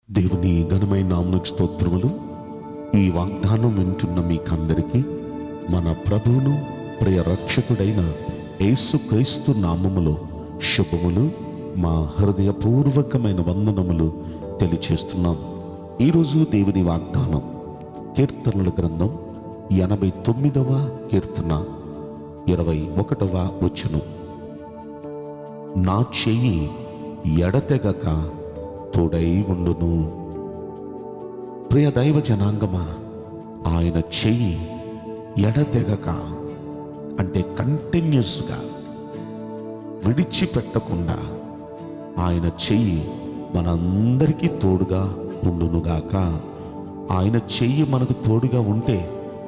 దేవుని ఘనమైన నామకు స్తోత్రములు ఈ వాగ్దానం వింటున్న మీకందరికీ మన ప్రభువును ప్రియ రక్షకుడైన యేసుక్రీస్తు నామములో శుభములు మా హృదయపూర్వకమైన వందనములు తెలియచేస్తున్నాం ఈరోజు దేవుని వాగ్దానం కీర్తనల గ్రంథం ఎనభై తొమ్మిదవ కీర్తన ఇరవై ఒకటవ వచనం నా చెయ్యి ఎడతెగక తోడై ఉండును ప్రియ దైవ జనాంగమా ఆయన చెయ్యి ఎడతెగక అంటే కంటిన్యూస్గా విడిచిపెట్టకుండా ఆయన చెయ్యి మనందరికీ తోడుగా ఉండునుగాక ఆయన చెయ్యి మనకు తోడుగా ఉంటే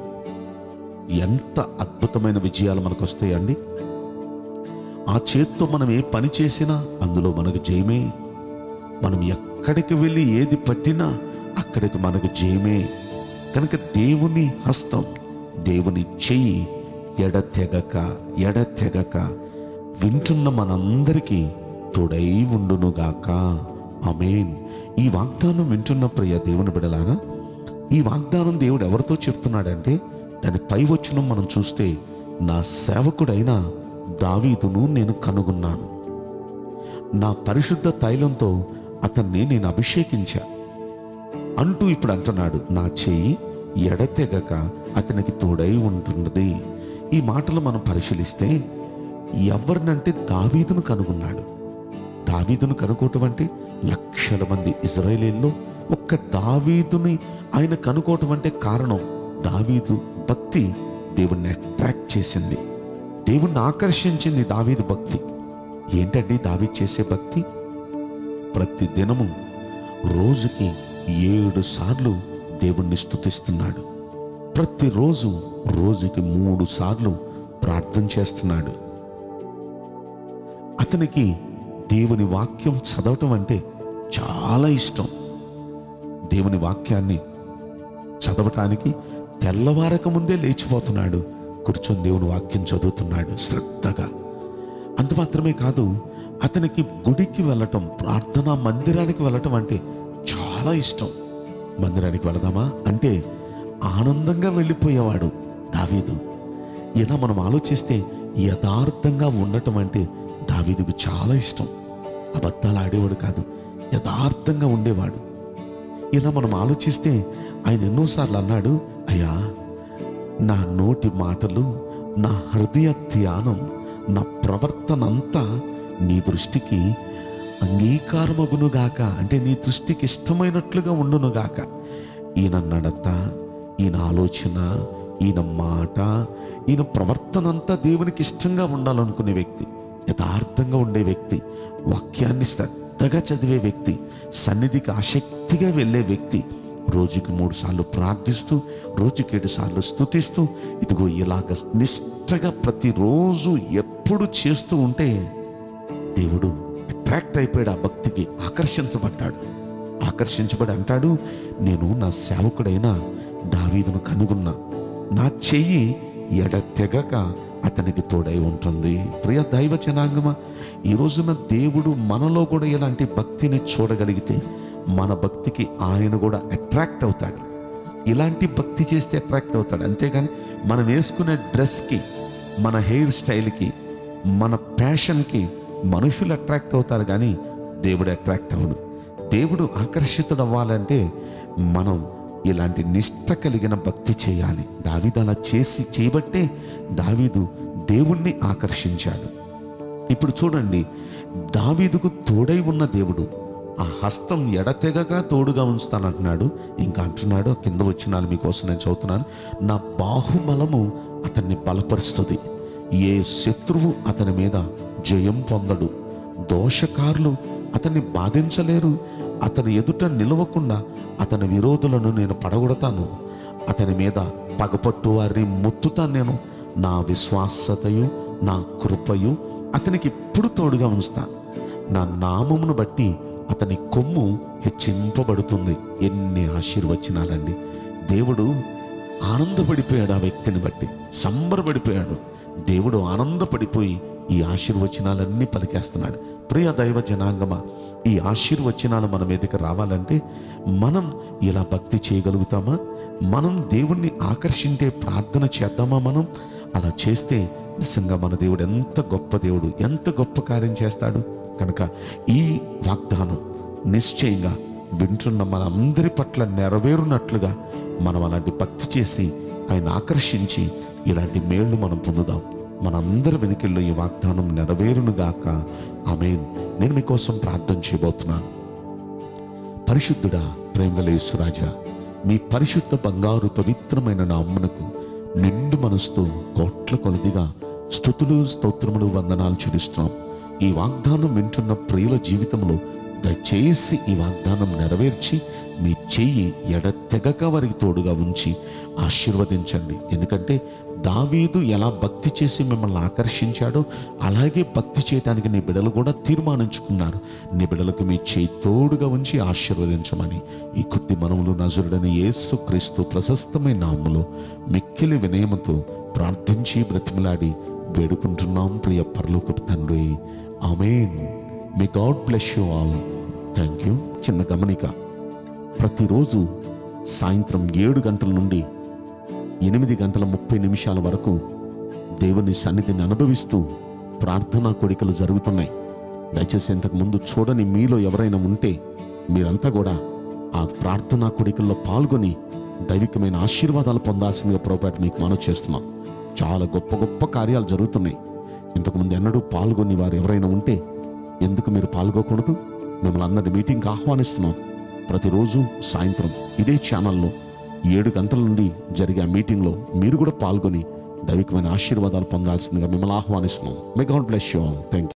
ఎంత అద్భుతమైన విజయాలు మనకు వస్తాయండి ఆ చేత్తో మనం ఏ పని చేసినా అందులో మనకు జయమే మనం ఎక్కడికి వెళ్ళి ఏది పట్టినా అక్కడికి మనకు జయమే కనుక దేవుని హస్తం దేవుని చెయ్యి ఎడతెగక ఎడతెగక వింటున్న మనందరికీ తోడై ఉండునుగాక అమేన్ ఈ వాగ్దానం వింటున్న ప్రియ దేవుని బిడలారా ఈ వాగ్దానం దేవుడు ఎవరితో చెప్తున్నాడంటే దాని పై వచనం మనం చూస్తే నా సేవకుడైన దావీదును నేను కనుగొన్నాను నా పరిశుద్ధ తైలంతో అతన్ని నేను అభిషేకించా అంటూ ఇప్పుడు అంటున్నాడు నా చెయ్యి ఎడతెగక అతనికి తోడై ఉంటున్నది ఈ మాటలు మనం పరిశీలిస్తే ఎవరినంటే దావీదును కనుగొన్నాడు దావీదును కనుకోవటం అంటే లక్షల మంది ఇజ్రాయేలీల్లో ఒక్క దావీదుని ఆయన కనుకోవటం అంటే కారణం దావీదు భక్తి దేవుణ్ణి అట్రాక్ట్ చేసింది దేవుణ్ణి ఆకర్షించింది దావీదు భక్తి ఏంటండి దావీదు చేసే భక్తి ప్రతి దినము రోజుకి ఏడు సార్లు దేవుణ్ణి స్తుతిస్తున్నాడు ప్రతిరోజు రోజుకి మూడు సార్లు ప్రార్థన చేస్తున్నాడు అతనికి దేవుని వాక్యం చదవటం అంటే చాలా ఇష్టం దేవుని వాక్యాన్ని చదవటానికి తెల్లవారక ముందే లేచిపోతున్నాడు కూర్చొని దేవుని వాక్యం చదువుతున్నాడు శ్రద్ధగా అంత మాత్రమే కాదు అతనికి గుడికి వెళ్ళటం ప్రార్థనా మందిరానికి వెళ్ళటం అంటే చాలా ఇష్టం మందిరానికి వెళదామా అంటే ఆనందంగా వెళ్ళిపోయేవాడు దావీదు ఇలా మనం ఆలోచిస్తే యథార్థంగా ఉండటం అంటే దావీదుకు చాలా ఇష్టం అబద్ధాలు ఆడేవాడు కాదు యథార్థంగా ఉండేవాడు ఇలా మనం ఆలోచిస్తే ఆయన ఎన్నోసార్లు అన్నాడు అయ్యా నా నోటి మాటలు నా హృదయ ధ్యానం నా ప్రవర్తన అంతా నీ దృష్టికి అంగీకారమగునుగాక అంటే నీ దృష్టికి ఇష్టమైనట్లుగా ఉండునుగాక ఈయన నడత ఈయన ఆలోచన ఈయన మాట ఈయన ప్రవర్తన అంతా దేవునికి ఇష్టంగా ఉండాలనుకునే వ్యక్తి యథార్థంగా ఉండే వ్యక్తి వాక్యాన్ని శ్రద్ధగా చదివే వ్యక్తి సన్నిధికి ఆసక్తిగా వెళ్ళే వ్యక్తి రోజుకి మూడు సార్లు ప్రార్థిస్తూ రోజుకి ఏడు సార్లు స్తుతిస్తూ ఇదిగో ఇలాగ నిష్టగా ప్రతిరోజు ఎప్పుడు చేస్తూ ఉంటే దేవుడు అట్రాక్ట్ అయిపోయాడు ఆ భక్తికి ఆకర్షించబడ్డాడు ఆకర్షించబడి అంటాడు నేను నా సేవకుడైన దావీదును కనుగొన్నా నా చెయ్యి ఎడతెగక అతనికి తోడై ఉంటుంది ప్రియ దైవ జనాంగమా ఈ రోజున దేవుడు మనలో కూడా ఇలాంటి భక్తిని చూడగలిగితే మన భక్తికి ఆయన కూడా అట్రాక్ట్ అవుతాడు ఇలాంటి భక్తి చేస్తే అట్రాక్ట్ అవుతాడు అంతేగాని మనం వేసుకునే డ్రెస్కి మన హెయిర్ స్టైల్కి మన ప్యాషన్కి మనుషులు అట్రాక్ట్ అవుతారు కానీ దేవుడు అట్రాక్ట్ అవడు దేవుడు ఆకర్షితుడు అవ్వాలంటే మనం ఇలాంటి నిష్ట కలిగిన భక్తి చేయాలి దావీదు అలా చేసి చేయబట్టే దావీదు దేవుణ్ణి ఆకర్షించాడు ఇప్పుడు చూడండి దావీదుకు తోడై ఉన్న దేవుడు ఆ హస్తం ఎడతెగగా తోడుగా ఉంచుతానంటున్నాడు ఇంకా అంటున్నాడు కింద వచ్చినాలు మీకోసం నేను చదువుతున్నాను నా బాహుబలము అతన్ని బలపరుస్తుంది ఏ శత్రువు అతని మీద జయం పొందడు దోషకారులు అతన్ని బాధించలేరు అతని ఎదుట నిలవకుండా అతని విరోధులను నేను పడగొడతాను అతని మీద పగపట్టు వారిని ముత్తుతాను నేను నా విశ్వాసతయు నా కృపయు అతనికి ఇప్పుడు తోడుగా ఉంచుతా నా నామమును బట్టి అతని కొమ్ము హెచ్చింపబడుతుంది ఎన్ని ఆశీర్వచనాలండి దేవుడు ఆనందపడిపోయాడు ఆ వ్యక్తిని బట్టి సంబరపడిపోయాడు దేవుడు ఆనందపడిపోయి ఈ ఆశీర్వచనాలన్నీ పలికేస్తున్నాడు ప్రియ దైవ జనాంగమ ఈ ఆశీర్వచనాలు మన మీదకి రావాలంటే మనం ఇలా భక్తి చేయగలుగుతామా మనం దేవుణ్ణి ఆకర్షించే ప్రార్థన చేద్దామా మనం అలా చేస్తే నిజంగా మన దేవుడు ఎంత గొప్ప దేవుడు ఎంత గొప్ప కార్యం చేస్తాడు కనుక ఈ వాగ్దానం నిశ్చయంగా వింటున్న మన అందరి పట్ల నెరవేరునట్లుగా మనం అలాంటి భక్తి చేసి ఆయన ఆకర్షించి ఇలాంటి మేళ్లు మనం పొందుదాం మనందరి వెనుకల్లో ఈ వాగ్దానం నెరవేరునుగాక ఆమెన్ నేను మీకోసం ప్రార్థన చేయబోతున్నాను పరిశుద్ధుడా ప్రేమలేసురాజా మీ పరిశుద్ధ బంగారు పవిత్రమైన నామ్మనకు నిండు మనసుతో కోట్ల కొలదిగా స్థుతులు స్తోత్రములు వందనాలు చెల్లిస్తున్నాం ఈ వాగ్దానం వింటున్న ప్రియుల జీవితంలో దయచేసి ఈ వాగ్దానం నెరవేర్చి మీ చెయ్యి ఎడతెగక వారికి తోడుగా ఉంచి ఆశీర్వదించండి ఎందుకంటే దావీదు ఎలా భక్తి చేసి మిమ్మల్ని ఆకర్షించాడో అలాగే భక్తి చేయడానికి నీ బిడలు కూడా తీర్మానించుకున్నారు నీ బిడలకు మీ చేయి తోడుగా ఉంచి ఆశీర్వదించమని ఈ కొద్ది మనములు నజరుడని యేసు క్రీస్తు ప్రశస్తమైన నామములో మిక్కిలి వినయముతో ప్రార్థించి బ్రతిమలాడి వేడుకుంటున్నాం ప్రియ పరలోకపు తండ్రి ఆమెన్ మీ God bless you all thank you చిన్న గమనిక ప్రతిరోజు సాయంత్రం ఏడు గంటల నుండి ఎనిమిది గంటల ముప్పై నిమిషాల వరకు దేవుని సన్నిధిని అనుభవిస్తూ ప్రార్థనా కోడికలు జరుగుతున్నాయి దయచేసి ఇంతకు ముందు చూడని మీలో ఎవరైనా ఉంటే మీరంతా కూడా ఆ ప్రార్థనా కోడికల్లో పాల్గొని దైవికమైన ఆశీర్వాదాలు పొందాల్సిందిగా పొరపాటు మీకు మనవి చేస్తున్నాం చాలా గొప్ప గొప్ప కార్యాలు జరుగుతున్నాయి ఇంతకుముందు ఎన్నడూ పాల్గొని వారు ఎవరైనా ఉంటే ఎందుకు మీరు పాల్గొకూడదు మిమ్మల్ని అందరి మీటింగ్కి ఆహ్వానిస్తున్నాం ప్రతిరోజు సాయంత్రం ఇదే ఛానల్లో ఏడు గంటల నుండి జరిగే ఆ మీటింగ్లో మీరు కూడా పాల్గొని దైవికమైన ఆశీర్వాదాలు పొందాల్సిందిగా మిమ్మల్ని ఆహ్వానిస్తున్నాం may God bless you all thank you